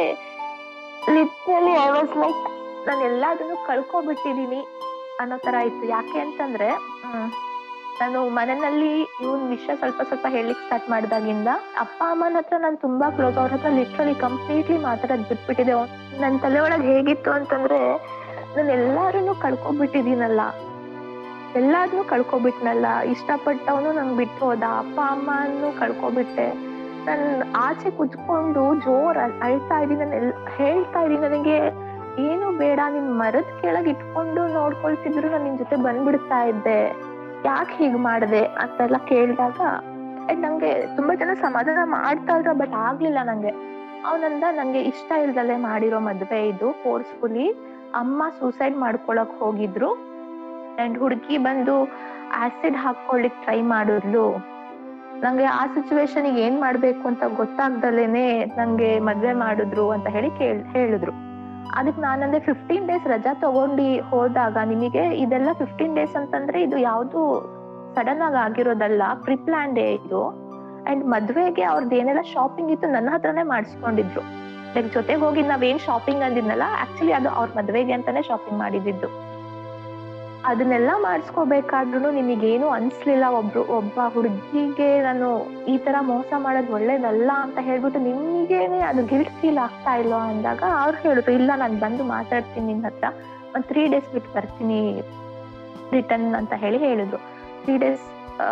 [SPEAKER 4] ಲಿಟ್ರಲಿ ಐ ವಾಸ್ ಲೈಕ್ ನಾನು ಎಲ್ಲದನ್ನು ಕಳ್ಕೊಬಿಟ್ಟಿದೀನಿ ಅನ್ನೋ ತರ ಇತ್ತು ಯಾಕೆ ಅಂತಂದ್ರೆ ಹ್ಮ್, ನಾನು ಮನೆಯಲ್ಲಿ ಇವನ್ ವಿಷಯ ಸ್ವಲ್ಪ ಸ್ವಲ್ಪ ಹೇಳಲಿಕ್ಕೆ ಸ್ಟಾರ್ಟ್ ಮಾಡಿದಾಗಿಂದ ಅಪ್ಪ ಅಮ್ಮನ ಹತ್ರ ನಾನು ತುಂಬಾ ಕ್ಲೋಸ್ ಅವ್ರ ಹತ್ರ ಲಿಟ್ರಲಿ ಕಂಪ್ಲೀಟ್ಲಿ ಮಾತಾಡೋದ್ ಬಿಟ್ಬಿಟ್ಟಿದೆ ನನ್ನ ತಲೆ ಒಳಗೆ ಹೇಗಿತ್ತು ಅಂತಂದ್ರೆ ನಾನು ಎಲ್ಲಾರನ್ನು ಕಳ್ಕೊಬಿಟ್ಟಿದ್ದೀನಲ್ಲ ಎಲ್ಲಾದ್ನೂ ಕಳ್ಕೊಬಿಟ್ನಲ್ಲ ಇಷ್ಟಪಟ್ಟವನು ನಂಗೆ ಬಿಟ್ಟು ಹೋದ ಅಪ್ಪ ಅಮ್ಮನ್ನು ಕಳ್ಕೊಬಿಟ್ಟೆ ನನ್ ಆಚೆ ಕುತ್ಕೊಂಡು ಜೋರ್ ಅಳ್- ಅಳ್ತಾ ಇದೀನಿ ನಾನು ಎಲ್ ಹೇಳ್ತಾ ಇದೀನಿ ನನಗೆ ಏನು ಬೇಡ ನಿನ್ ಮರದ ಕೆಳಗ್ ಇಟ್ಕೊಂಡು ನೋಡ್ಕೊಳ್ತಿದ್ರು ನಾನು ನಿನ್ ಜೊತೆ ಬಂದ್ಬಿಡ್ತಾ ಇದ್ದೆ ಯಾಕೆ ಹೀಗ್ ಮಾಡ್ದೆ ಅಂತೆಲ್ಲ ಕೇಳಿದಾಗ ನಂಗೆ ತುಂಬಾ ಜನ ಸಮಾಧಾನ ಮಾಡ್ತಾ ಇದ್ರು ಬಟ್ ಆಗ್ಲಿಲ್ಲ ನಂಗೆ ಅವನಂದ ನಂಗೆ ಇಷ್ಟ ಇಲ್ದಲೆ ಮಾಡಿರೋ ಮದ್ವೆ ಇದು ಫೋರ್ಸ್ಫುಲಿ ಅಮ್ಮ ಸೂಸೈಡ್ ಮಾಡ್ಕೊಳಕ್ ಹೋಗಿದ್ರು ಅಂಡ್ ಹುಡುಗಿ ಬಂದು ಆಸಿಡ್ ಹಾಕೊಳ್ಳಿಕ್ ಟ್ರೈ ಮಾಡಿದ್ಲು ನಂಗೆ ಆ ಸಿಚುವೇಶನ್ ಏನ್ ಮಾಡ್ಬೇಕು ಅಂತ ಗೊತ್ತಾಗ್ದಲೇನೆ ನಂಗೆ ಮದ್ವೆ ಮಾಡಿದ್ರು ಅಂತ ಹೇಳಿ ಕೇಳ್ ಹೇಳಿದ್ರು ಅದಕ್ಕೆ ನಾನಂದ್ರೆ ಫಿಫ್ಟೀನ್ ಡೇಸ್ ರಜಾ ತಗೊಂಡಿ ಹೋದಾಗ ನಿಮಗೆ ಇದೆಲ್ಲ ಫಿಫ್ಟೀನ್ ಡೇಸ್ ಅಂತಂದ್ರೆ ಇದು ಯಾವ್ದು ಸಡನ್ ಆಗಿ ಆಗಿರೋದಲ್ಲ ಪ್ರಿ ಪ್ಲಾನ್ ಡೇ ಇದು ಅಂಡ್ ಮದ್ವೆಗೆ ಅವ್ರದ್ದು ಏನೆಲ್ಲ ಶಾಪಿಂಗ್ ಇತ್ತು ನನ್ನ ಹತ್ರನೇ ಮಾಡಿಸ್ಕೊಂಡಿದ್ರು ಲೈಕ್ ಜೊತೆಗೆ ಹೋಗಿ ನಾವೇನ್ ಶಾಪಿಂಗ್ ಅಂದಿದ್ನಲ್ಲ ಆಕ್ಚುಲಿ ಅದು ಅವ್ರ ಮದ್ವೆಗೆ ಅಂತಾನೆ ಶಾಪಿಂಗ್ ಮಾಡಿದಿದ್ದು ಅದನ್ನೆಲ್ಲ ಮಾಡಿಸ್ಕೋಬೇಕಾದ್ರೂ ನಿಮಗೇನು ಅನ್ಸ್ಲಿಲ್ಲ ಒಬ್ರು ಒಬ್ಬ ಹುಡುಗಿಗೆ ನಾನು ಈ ತರ ಮೋಸ ಮಾಡೋದು ಒಳ್ಳೇದಲ್ಲ ಅಂತ ಹೇಳ್ಬಿಟ್ಟು ನಿಮಗೇನೆ ಅದು ಗಿಲ್ಟ್ ಫೀಲ್ ಆಗ್ತಾ ಇಲ್ಲ ಅಂದಾಗ ಅವ್ರು ಹೇಳಿದ್ರು ಇಲ್ಲ ನಾನು ಬಂದು ಮಾತಾಡ್ತೀನಿ ನಿನ್ನ ಹತ್ರ ಒಂದ್ ತ್ರೀ ಡೇಸ್ ಬಿಟ್ಟು ಬರ್ತೀನಿ ರಿಟರ್ನ್ ಅಂತ ಹೇಳಿ ಹೇಳಿದ್ರು ತ್ರೀ ಡೇಸ್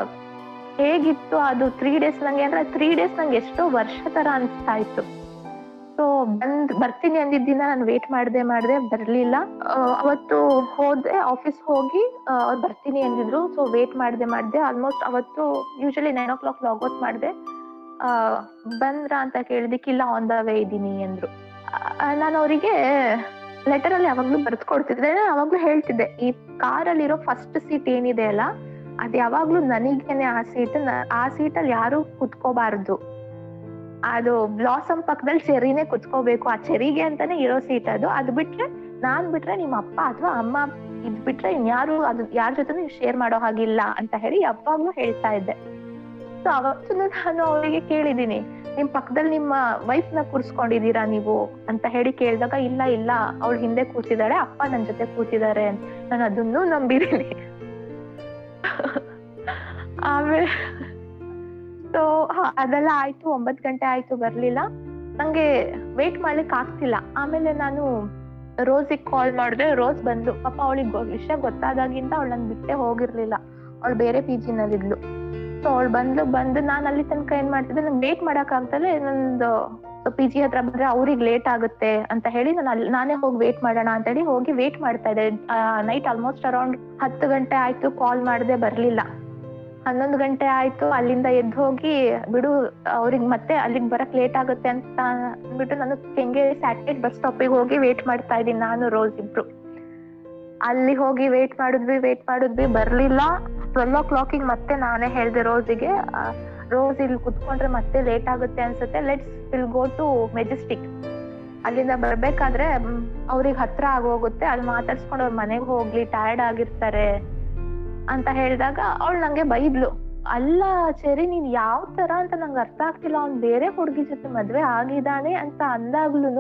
[SPEAKER 4] ಹೇಗಿತ್ತು ಅದು ತ್ರೀ ಡೇಸ್ ನಂಗೆ ಅಂದ್ರೆ ತ್ರೀ ಡೇಸ್ ನಂಗೆ ಎಷ್ಟೋ ವರ್ಷ ತರ ಅನ್ಸ್ತಾ ಇತ್ತು ಸೊ ಬಂದ್ ಬರ್ತೀನಿ ಅಂದಿದ್ದ ದಿನ ನಾನು ವೇಟ್ ಮಾಡ್ದೆ ಮಾಡ್ದೆ ಬರ್ಲಿಲ್ಲ ಆ, ಅವತ್ತು ಹೋದೆ ಆಫೀಸ್ ಹೋಗಿ ಆ, ಅವ್ರು ಬರ್ತೀನಿ ಅಂದಿದ್ರು ಸೊ ವೇಟ್ ಮಾಡ್ದೆ ಮಾಡ್ದೆ ಆಲ್ಮೋಸ್ಟ್ ಅವತ್ತು usually nine o'clock logout ಮಾಡ್ದೆ ಆ, ಬಂದ್ರ ಅಂತ ಕೇಳಿದಕ್ಕೆ ಇಲ್ಲ ಆನ್ ದ ವೇ ಇದ್ದೀನಿ ಅಂದ್ರು ನಾನು ಅವರಿಗೆ ಲೆಟರ್ ಅಲ್ಲಿ ಯಾವಾಗ್ಲೂ ಬರ್ದ್ ಕೊಡ್ತಿದ್ದೆ ಅವಾಗ್ಲೂ ಹೇಳ್ತಿದ್ದೆ ಈ ಕಾರಲ್ಲಿರೋ ಫಸ್ಟ್ ಸೀಟ್ ಏನಿದೆ ಅಲ್ಲ ಅದ್ ಯಾವಾಗ್ಲೂ ನನಗೇನೆ ಆ ಸೀಟ್ ಆ ಸೀಟಲ್ಲಿ ಯಾರು ಕುತ್ಕೋಬಾರ್ದು ಅದು ಬ್ಲಾಸಮ್ ಪಕ್ಕದಲ್ಲಿ ಚೆರಿನೇ ಕುತ್ಕೋಬೇಕು ಆ ಚೆರಿಗೆ ಅಂತಾನೆ ಇರೋ ಸೀಟ್ ಅದು ಅದು ಬಿಟ್ರೆ ನಾನ್ ಬಿಟ್ರೆ ನಿಮ್ಮ ಅಪ್ಪ ಅಥವಾ ಅಮ್ಮ ಇದ್ ಬಿಟ್ರೆ ಇನ್ಯಾರು ಅದು ಯಾರ ಜೊತೆ ಶೇರ್ ಮಾಡೋ ಹಾಗಿಲ್ಲ ಅಂತ ಹೇಳಿ ಯಾವಾಗ್ಲೂ ಹೇಳ್ತಾ ಇದ್ದೆ ಸೊ ಅವತ್ತು ನಾನು ಅವರಿಗೆ ಕೇಳಿದೀನಿ ನಿಮ್ ಪಕ್ಕದಲ್ಲಿ ನಿಮ್ಮ ವೈಫ್ ನ ಕೂರ್ಸ್ಕೊಂಡಿದೀರಾ ನೀವು ಅಂತ ಹೇಳಿ ಕೇಳಿದಾಗ ಇಲ್ಲ ಇಲ್ಲ ಅವಳು ಹಿಂದೆ ಕೂತಿದ್ದಾಳೆ ಅಪ್ಪ ನನ್ ಜೊತೆ ಕೂತಿದ್ದಾರೆ ಅಂತ ನಾನು ಅದನ್ನು ನಂಬಿದೀನಿ ಆಮೇಲೆ ಸೊ ಅದೆಲ್ಲ ಆಯ್ತು ಒಂಬತ್ ಗಂಟೆ ಆಯ್ತು ಬರ್ಲಿಲ್ಲ ನಂಗೆ ವೇಟ್ ಮಾಡ್ಲಿಕ್ಕೆ ಆಗ್ತಿಲ್ಲ ಆಮೇಲೆ ನಾನು ರೋಸಿಗೆ ಕಾಲ್ ಮಾಡಿದೆ ರೋಸ್ ಬಂದು ಪಾಪ ಅವಳಿಗೆ ವಿಷಯ ಗೊತ್ತಾದಾಗಿಂದ ಅವಳು ನನ್ ಬಿಟ್ಟೆ ಹೋಗಿರ್ಲಿಲ್ಲ ಅವಳು ಬೇರೆ ಪಿ ಜಿ ನಲ್ಲಿದ್ಲು ಸೊ ಅವಳು ಬಂದ್ಲು ಬಂದು ನಾನು ಅಲ್ಲಿ ತನಕ ಏನ್ ಮಾಡ್ತಿದ್ದೆ ನಂಗೆ ವೇಟ್ ಮಾಡಕ್ ಆಗ್ತದೆ ನಂದು ಪಿ ಜಿ ಹತ್ರ ಬಂದ್ರೆ ಅವ್ರಿಗೆ ಲೇಟ್ ಆಗುತ್ತೆ ಅಂತ ಹೇಳಿ ನಾನು ಅಲ್ಲಿ ನಾನೇ ಹೋಗಿ ವೇಟ್ ಮಾಡೋಣ ಅಂತ ಹೇಳಿ ಹೋಗಿ ವೇಟ್ ಮಾಡ್ತಾ ಇದ್ದೆ ನೈಟ್ ಆಲ್ಮೋಸ್ಟ್ ಅರೌಂಡ್ ಹತ್ತು ಗಂಟೆ ಆಯ್ತು ಕಾಲ್ ಮಾಡದೆ ಬರ್ಲಿಲ್ಲ ಹನ್ನೊಂದು ಗಂಟೆ ಆಯ್ತು ಅಲ್ಲಿಂದ ಎದ್ದು ಹೋಗಿ ಬಿಡು ಅವ್ರಿಗೆ ಮತ್ತೆ ಅಲ್ಲಿಗೆ ಬರಕ್ ಲೇಟ್ ಆಗುತ್ತೆ ಅಂತ ಅಂದ್ಬಿಟ್ಟು ನಾನು ಕೆಂಗೇರಿ ಸ್ಯಾಟಲೈಟ್ ಬಸ್ ಸ್ಟಾಪಿಗೆ ಹೋಗಿ ವೇಟ್ ಮಾಡ್ತಾ ಇದ್ದೀನಿ ನಾನು ರೋಸ್ ಇಬ್ರು ಅಲ್ಲಿ ಹೋಗಿ ವೇಟ್ ಮಾಡಿದ್ವಿ ವೇಟ್ ಮಾಡಿದ್ವಿ ಬರ್ಲಿಲ್ಲ ಟ್ವೆಲ್ ಓ ಕ್ಲಾಕಿಗೆ ಮತ್ತೆ ನಾನೇ ಹೇಳ್ದೆ ರೋಸಿಗೆ ರೋಸ್ ಇಲ್ಲಿ ಕುತ್ಕೊಂಡ್ರೆ ಮತ್ತೆ ಲೇಟ್ ಆಗುತ್ತೆ ಅನ್ಸುತ್ತೆ let's will go to Majestic ಅಲ್ಲಿಂದ ಬರ್ಬೇಕಾದ್ರೆ ಅವ್ರಿಗೆ ಹತ್ರ ಆಗೋಗುತ್ತೆ ಅಲ್ಲಿ ಮಾತಾಡ್ಸ್ಕೊಂಡು ಅವ್ರ ಮನೆಗೆ ಹೋಗ್ಲಿ ಟಯರ್ಡ್ ಆಗಿರ್ತಾರೆ ಅಂತ ಹೇಳಿದಾಗ ಅವಳು ನಂಗೆ ಬೈದ್ಲು ಅಲ್ಲ ಸರಿ ನೀನ್ ಯಾವ ತರ ಅಂತ ನಂಗೆ ಅರ್ಥ ಆಗ್ತಿಲ್ಲ ಅವ್ನ್ ಬೇರೆ ಹುಡುಗಿ ಜೊತೆ ಮದ್ವೆ ಆಗಿದಾನೆ ಅಂತ ಅಂದಾಗ್ಲೂನು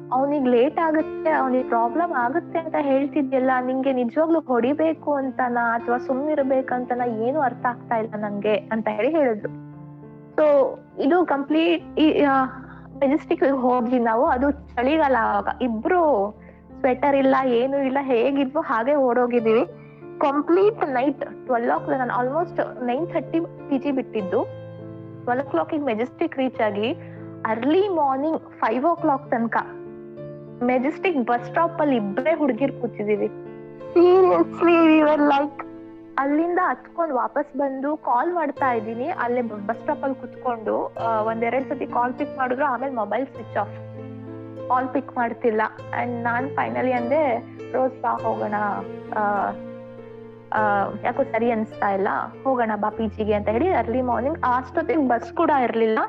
[SPEAKER 4] ಅವನಿಗೆ ಲೇಟ್ ಆಗುತ್ತೆ ಅವನಿಗೆ ಪ್ರಾಬ್ಲಮ್ ಆಗುತ್ತೆ ಅಂತ ಹೇಳ್ತಿದ್ಯಲ್ಲ ನಿಂಗೆ ನಿಜವಾಗ್ಲೂ ಹೊಡಿಬೇಕು ಅಂತನಾ ಅಥವಾ ಸುಮ್ನಿರ್ಬೇಕಂತನಾ ಏನು ಅರ್ಥ ಆಗ್ತಾ ಇಲ್ಲ ನಂಗೆ ಅಂತ ಹೇಳಿ ಹೇಳಿದ್ರು ಸೊ ಇದು ಕಂಪ್ಲೀಟ್ ಮೆಜೆಸ್ಟಿಕ್ ಹೋದ್ವಿ ನಾವು ಅದು ಚಳಿಗಾಲ ಅವಾಗ ಇಬ್ರು ಸ್ವೆಟರ್ ಇಲ್ಲ ಏನು ಇಲ್ಲ ಹೇಗಿದ್ವು ಹಾಗೆ ಓಡೋಗಿದೀವಿ ಕಂಪ್ಲೀಟ್ ನೈಟ್ ಟ್ವೆಲ್ ಓ ನಾನು almost nine thirty P G ಬಿಟ್ಟಿದ್ದು ಟ್ವೆಲ್ ಓ ಕ್ಲಾಕಿಗೆ ಮೆಜೆಸ್ಟಿಕ್ ರೀಚ್ ಆಗಿ early morning five o'clock ತನಕ ಮೆಜೆಸ್ಟಿಕ್ ಬಸ್ ಸ್ಟಾಪ್ ಅಲ್ಲಿ ಇಬ್ಬರೇ ಹುಡುಗಿರ್ ಕೂತಿದೀವಿ ಸೀರಿಯಸ್ಲಿ ಲೈಕ್ ಅಲ್ಲಿಂದ ಹತ್ಕೊಂಡ್ ವಾಪಸ್ ಬಂದು ಕಾಲ್ ಮಾಡ್ತಾ ಇದ್ದೀನಿ ಅಲ್ಲೇ ಬಸ್ ಸ್ಟಾಪ್ ಅಲ್ಲಿ ಕುತ್ಕೊಂಡು ಆ, ಒಂದೆರಡ್ ಸತಿ ಕಾಲ್ ಪಿಕ್ ಮಾಡಿದ್ರು ಆಮೇಲೆ mobile switch off call pick ಮಾಡ್ತಿಲ್ಲ ಅಂಡ್ ನಾನ್ ಫೈನಲಿ ಅಂದೆ ರೋಸ್ ಬಾ ಹೋಗೋಣ ಆ, ಆ, ಯಾಕೋ ಸರಿ ಅನ್ಸ್ತಾ ಇಲ್ಲ ಹೋಗೋಣ ಬಾ ಪಿ ಜಿಗೆ ಅಂತ ಹೇಳಿ ಅರ್ಲಿ ಮಾರ್ನಿಂಗ್ ಅಷ್ಟೊತ್ತಿಗೆ ಬಸ್ ಕೂಡ ಇರ್ಲಿಲ್ಲ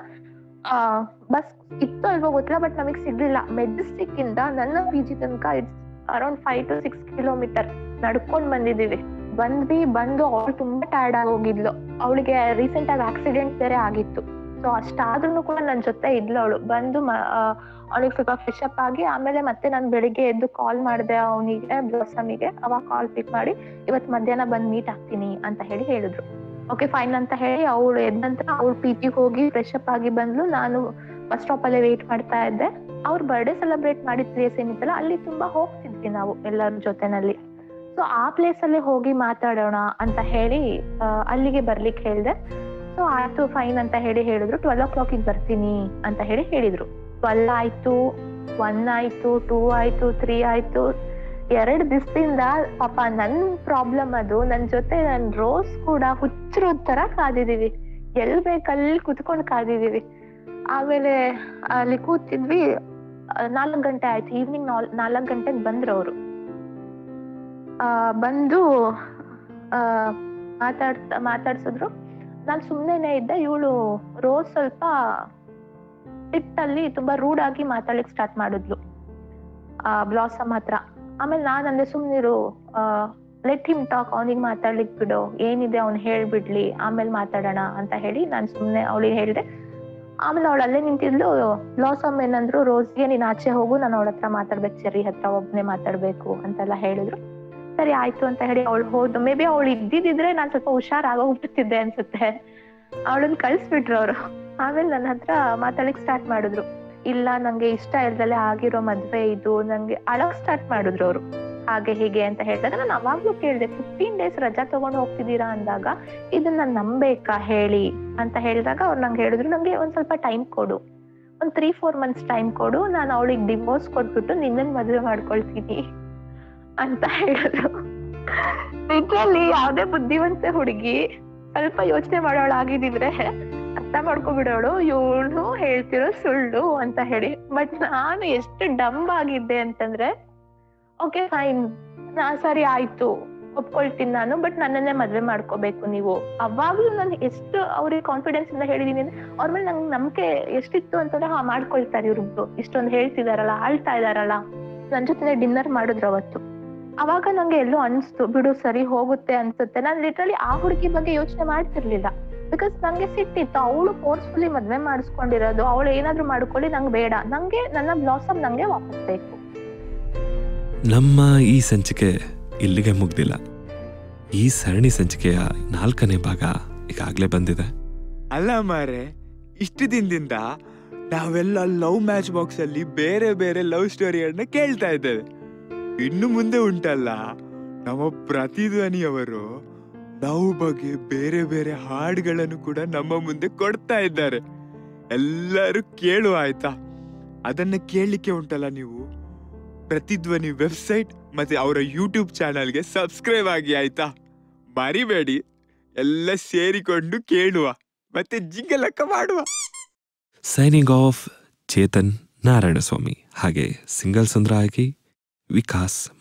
[SPEAKER 4] ಬಸ್ ಇತ್ತು ಅಲ್ವೋ ಗೊತ್ತಿಲ್ಲ ಬಟ್ ನಮಗೆ ಸಿಗ್ಲಿಲ್ಲ ಮೆಜೆಸ್ಟಿಕ್ ಇಂದ ನನ್ನ ಪಿ ಜಿ ತನಕ it's around five to six kilometer ನಡ್ಕೊಂಡ್ ಬಂದಿದೀವಿ ಬಂದ್ವಿ ಬಂದು ಅವಳು ತುಂಬಾ ಟಯರ್ಡ್ ಆಗಿ ಹೋಗಿದ್ಲು ಅವಳಿಗೆ ರೀಸೆಂಟ್ ಆಗಿ ಆಕ್ಸಿಡೆಂಟ್ ಬೇರೆ ಆಗಿತ್ತು ಸೊ ಅಷ್ಟಾದ್ರೂ ಕೂಡ ನನ್ ಜೊತೆ ಇದ್ಲು ಅವಳು ಬಂದು ಅವಳಿಗೆ ಸ್ವಲ್ಪ ಫ್ರೆಶ್ ಅಪ್ ಆಗಿ ಆಮೇಲೆ ಮತ್ತೆ ನಾನು ಬೆಳಿಗ್ಗೆ ಎದ್ದು ಕಾಲ್ ಮಾಡಿದೆ ಅವನಿಗೆ ಬ್ಲೋಸಮಿಗೆ ಅವಾಗ ಕಾಲ್ ಪಿಕ್ ಮಾಡಿ ಇವತ್ ಮಧ್ಯಾಹ್ನ ಬಂದ್ ಮೀಟ್ ಆಗ್ತೀನಿ ಅಂತ ಹೇಳಿ ಹೇಳಿದ್ರು ಓಕೆ ಫೈನ್ ಅಂತ ಹೇಳಿ ಅವಳು ಎದ್ದ ನಂತರ ಅವಳು ಪಿ ಜಿಗೆ ಹೋಗಿ ಫ್ರೆಶ್ ಅಪ್ ಆಗಿ ಬಂದ್ಲು ನಾನು ಬಸ್ ಸ್ಟಾಪ್ ಅಲ್ಲೇ ವೇಟ್ ಮಾಡ್ತಾ ಇದ್ದೆ ಅವ್ರ ಬರ್ಡೇ ಸೆಲೆಬ್ರೇಟ್ ಮಾಡಿದ ಪ್ಲೇಸ್ ಏನಿತ್ತಲ್ಲ ಅಲ್ಲಿ ತುಂಬಾ ಹೋಗ್ತಿದ್ವಿ ನಾವು ಎಲ್ಲರ ಜೊತೆನಲ್ಲಿ ಸೊ ಆ ಪ್ಲೇಸ್ ಅಲ್ಲೇ ಹೋಗಿ ಮಾತಾಡೋಣ ಅಂತ ಹೇಳಿ ಆ, ಅಲ್ಲಿಗೆ ಬರ್ಲಿಕ್ಕೆ ಹೇಳ್ದೆ ಸೊ ಆಯ್ತು ಫೈನ್ ಅಂತ ಹೇಳಿ ಹೇಳಿದ್ರು ಟ್ವೆಲ್ ಓ ಕ್ಲಾಕಿಗೆ ಬರ್ತೀನಿ ಅಂತ ಹೇಳಿ ಹೇಳಿದ್ರು ಟ್ವೆಲ್ ಆಯ್ತು ಒನ್ ಆಯ್ತು ಟೂ ಆಯ್ತು ತ್ರೀ ಆಯ್ತು ಎರಡ್ ದಿವಸದಿಂದ ಪಾಪ ನನ್ ಪ್ರಾಬ್ಲಮ್ ಅದು ನನ್ ಜೊತೆ ನನ್ ರೋಸ್ ಕೂಡ ಹುಚ್ಚರ ತರ ಕಾದಿದೀವಿ ಎಲ್ ಬೇಕಲ್ಲಿ ಕುತ್ಕೊಂಡ್ ಕಾದಿದೀವಿ ಆಮೇಲೆ ಅಲ್ಲಿ ಕೂತಿದ್ವಿ ನಾಲ್ಕು ಗಂಟೆ ಆಯ್ತು ಈವ್ನಿಂಗ್ ನಾಲ್ಕು ಗಂಟೆಗೆ ಬಂದ್ರು ಅವರು ಬಂದು ಆ, ಮಾತಾಡ್ತಾ ಮಾತಾಡ್ಸಿದ್ರು ನಾನ್ ಸುಮ್ನೆನೆ ಇದ್ದೆ ಇವಳು ರೋಸ್ ಸ್ವಲ್ಪ ಸಿಟ್ಟಲ್ಲಿ ತುಂಬಾ ರೂಡ್ ಆಗಿ ಮಾತಾಡ್ಲಿಕ್ಕೆ ಸ್ಟಾರ್ಟ್ ಮಾಡಿದ್ಲು ಆ ಬ್ಲಾಸಮ್ ಹತ್ರ ಆಮೇಲೆ ನಾನ್ ಅಂದೆ ಸುಮ್ನಿರು ಲೆಟ್ ಹಿಮ್ ಟಾಕ್ ಅವನಿಗೆ ಮಾತಾಡ್ಲಿಕ್ ಬಿಡು ಏನಿದೆ ಅವ್ನ್ ಹೇಳ್ಬಿಡ್ಲಿ ಆಮೇಲೆ ಮಾತಾಡೋಣ ಅಂತ ಹೇಳಿ ನಾನ್ ಸುಮ್ನೆ ಅವಳಿಗೆ ಹೇಳ್ದೆ ಆಮೇಲೆ ಅವಳು ಅಲ್ಲೇ ನಿಂತಿದ್ಲು ಬ್ಲಾಸಮ್ ಏನಂದ್ರು ರೋಸ್ಗೆ ನೀನ್ ಆಚೆ ಹೋಗು ನಾನು ಅವಳ ಹತ್ರ ಮಾತಾಡ್ಬೇಕು ಚೆರ್ರಿ ಹತ್ರ ಒಬ್ನೇ ಮಾತಾಡ್ಬೇಕು ಅಂತೆಲ್ಲ ಹೇಳಿದ್ರು ಸರಿ ಆಯ್ತು ಅಂತ ಹೇಳಿ ಅವಳು ಹೋದ್ ಮೇ ಬಿ ಅವಳು ಇದ್ದಿದ್ರೆ ನಾನ್ ಸ್ವಲ್ಪ ಹುಷಾರಾಗೋಗ್ಬಿಡ್ತಿದ್ದೆ ಅನ್ಸುತ್ತೆ ಅವಳನ್ನ ಕಳ್ಸ್ಬಿಟ್ರು ಅವ್ರು ಆಮೇಲೆ ನನ್ನ ಹತ್ರ ಮಾತಾಡಲಿಕ್ ಸ್ಟಾರ್ಟ್ ಮಾಡಿದ್ರು ಇಲ್ಲ ನಂಗೆ ಇಷ್ಟ ಇಲ್ದಲೆ ಆಗಿರೋ ಮದ್ವೆ ಇದು ನಂಗೆ ಅಳಕ್ ಸ್ಟಾರ್ಟ್ ಮಾಡಿದ್ರು ಅವರು ಹಾಗೆ ಹೀಗೆ ಅಂತ ಹೇಳಿದಾಗ ನಾನು ಅವಾಗ್ಲೂ ಕೇಳಿದೆ ಫಿಫ್ಟೀನ್ ಡೇಸ್ ರಜಾ ತಗೊಂಡು ಹೋಗ್ತಿದ್ದೀರಾ ಅಂದಾಗ ಇದನ್ನ ನಂಬೇಕಾ ಹೇಳಿ ಅಂತ ಹೇಳಿದಾಗ ಅವ್ರು ನಂಗೆ ಹೇಳಿದ್ರು ನಂಗೆ ಒಂದ್ ಸ್ವಲ್ಪ ಟೈಮ್ ಕೊಡು ಒಂದ್ ತ್ರೀ ಫೋರ್ ಮಂತ್ಸ್ ಟೈಮ್ ಕೊಡು ನಾನು ಅವಳಿಗೆ ಡಿವೋರ್ಸ್ ಕೊಟ್ಬಿಟ್ಟು ನಿನ್ನನ್ ಮದ್ವೆ ಮಾಡ್ಕೊಳ್ತೀನಿ ಅಂತ ಹೇಳಿದ್ರು ನಿಜಲ್ಲಿ ಯಾವ್ದೇ ಬುದ್ಧಿವಂತ ಹುಡುಗಿ ಸ್ವಲ್ಪ ಯೋಚನೆ ಮಾಡೋಳಾಗಿದ್ರೆ ಅರ್ಥ ಮಾಡ್ಕೊಬಿಡೋಳು ಇವಳು ಹೇಳ್ತಿರೋ ಸುಳ್ಳು ಅಂತ ಹೇಳಿ ಬಟ್ ನಾನು ಎಷ್ಟು ಡಂಬ್ ಆಗಿದ್ದೆ ಅಂತಂದ್ರೆ ಓಕೆ ಫೈನ್ ನಾ ಸರಿ ಆಯ್ತು ಒಪ್ಕೊಳ್ತೀನಿ ನಾನು ಬಟ್ ನನ್ನನ್ನೇ ಮದ್ವೆ ಮಾಡ್ಕೋಬೇಕು ನೀವು ಅವಾಗ್ಲೂ ನಾನು ಎಷ್ಟು ಅವ್ರಿಗೆ ಕಾನ್ಫಿಡೆನ್ಸ್ ಇಂದ ಹೇಳಿದೀನಿ ಅಂದ್ರೆ ಅವ್ರ ಮೇಲೆ ನಂಗೆ ನಂಬಿಕೆ ಎಷ್ಟಿತ್ತು ಅಂತಂದ್ರೆ ಹಾ ಮಾಡ್ಕೊಳ್ತಾರೆ ಇವ್ರಿಬ್ರು ಇಷ್ಟೊಂದು ಹೇಳ್ತಿದಾರಲ್ಲ ಆಳ್ತಾ ಇದಾರಲ್ಲ ನನ್ ಜೊತೆ ಡಿನ್ನರ್ ಮಾಡಿದ್ರು ಅವತ್ತು ಅವಾಗ ನಂಗೆ ಎಲ್ಲೋ ಅನ್ಸ್ತು ಬಿಡು ಸರಿ ಹೋಗುತ್ತೆ ಅನ್ಸುತ್ತೆ ನಾನು ಲಿಟ್ರಲಿ ಆ ಹುಡುಗಿ ಬಗ್ಗೆ ಯೋಚನೆ ಮಾಡ್ತಿರ್ಲಿಲ್ಲ ಬಿಕಾಸ್ ನಂಗೆ ಸಿಟ್ಟಿತ್ತು ಅವಳು ಫೋರ್ಸ್ಫುಲಿ ಮದ್ವೆ ಮಾಡಿಸ್ಕೊಂಡಿರೋದು ಅವಳು ಏನಾದ್ರೂ ಮಾಡ್ಕೊಳ್ಳಿ ನಂಗೆ ಬೇಡ ನಂಗೆ ನನ್ನ ಬ್ಲಾಸಮ್ ನಂಗೆ ವಾಪಸ್ ಬೇಕು
[SPEAKER 2] ನಮ್ಮ ಈ ಸಂಚಿಕೆ ಇಲ್ಲಿಗೆ ಮುಗ್ದಿಲ್ಲ ಈ ಸರಣಿ ಸಂಚಿಕೆಯ ನಾಲ್ಕನೇ ಭಾಗ ಈಗಾಗಲೇ ಬಂದಿದೆ
[SPEAKER 5] ಅಲ್ಲ ಮಾರೆ ಇಷ್ಟು ದಿನದಿಂದ ನಾವೆಲ್ಲ ಲವ್ ಮ್ಯಾಚ್ ಬಾಕ್ಸ್ ಅಲ್ಲಿ ಬೇರೆ ಬೇರೆ ಲವ್ ಸ್ಟೋರಿಗಳನ್ನ ಕೇಳ್ತಾ ಇದ್ದೇವೆ ಇನ್ನು ಮುಂದೆ ಉಂಟಲ್ಲ ನಮ್ಮ ಪ್ರತಿಧ್ವನಿಯವರು ಲವ್ ಬಗ್ಗೆ ಬೇರೆ ಬೇರೆ ಹಾಡುಗಳನ್ನು ಕೂಡ ನಮ್ಮ ಮುಂದೆ ಕೊಡ್ತಾ ಇದ್ದಾರೆ ಎಲ್ಲರೂ ಕೇಳು ಆಯ್ತಾ ಅದನ್ನ ಕೇಳಲಿಕ್ಕೆ ಉಂಟಲ್ಲ ನೀವು ಪ್ರತಿಧ್ವನಿ ವೆಬ್ಸೈಟ್ ಮತ್ತೆ ಅವರ ಯೂಟ್ಯೂಬ್ ಚಾನಲ್ಗೆ ಸಬ್ಸ್ಕ್ರೈಬ್ ಆಗಿ ಆಯ್ತಾ ಮರಿಬೇಡಿ ಎಲ್ಲ ಸೇರಿಕೊಂಡು ಕೇಳುವ ಮತ್ತೆ ಜಿಂಗಲಕ್ಕ ಮಾಡುವ
[SPEAKER 2] ಸೈನಿಂಗ್ ಆಫ್ ಚೇತನ್ ನಾರಾಯಣಸ್ವಾಮಿ ಹಾಗೆ ಸಿಂಗಲ್ ಸುಂದರ ಆಗಿ ವಿಕಾಸ್